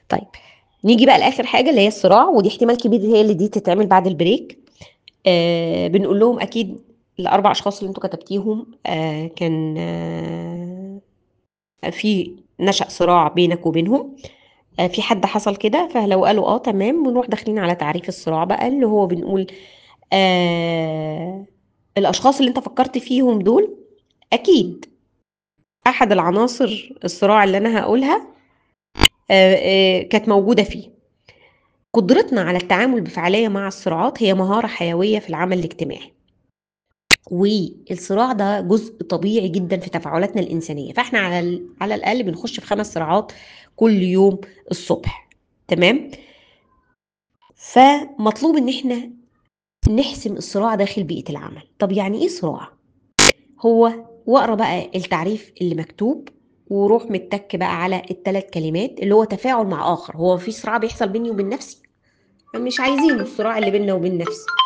طيب نيجي بقى لاخر حاجه اللي هي الصراع ودي احتمال كبير هي اللي دي تتعمل بعد البريك آه بنقول لهم اكيد الاربع اشخاص اللي انتوا كتبتيهم آه كان آه في نشأ صراع بينك وبينهم آه في حد حصل كده فلو قالوا اه تمام بنروح داخلين على تعريف الصراع بقى اللي هو بنقول آه الاشخاص اللي انت فكرت فيهم دول اكيد احد العناصر الصراع اللي انا هقولها آه آه كانت موجودة فيه قدرتنا على التعامل بفعالية مع الصراعات هي مهارة حيوية في العمل الاجتماعي والصراع ده جزء طبيعي جدا في تفاعلاتنا الإنسانية فاحنا على, ال- على الأقل بنخش في خمس صراعات كل يوم الصبح تمام فمطلوب ان احنا نحسم الصراع داخل بيئة العمل طب يعني ايه صراع هو واقرا بقى التعريف اللي مكتوب وروح متك بقى على الثلاث كلمات اللي هو تفاعل مع اخر هو في صراع بيحصل بيني وبين نفسي مش عايزينه الصراع اللي بيننا وبين نفسي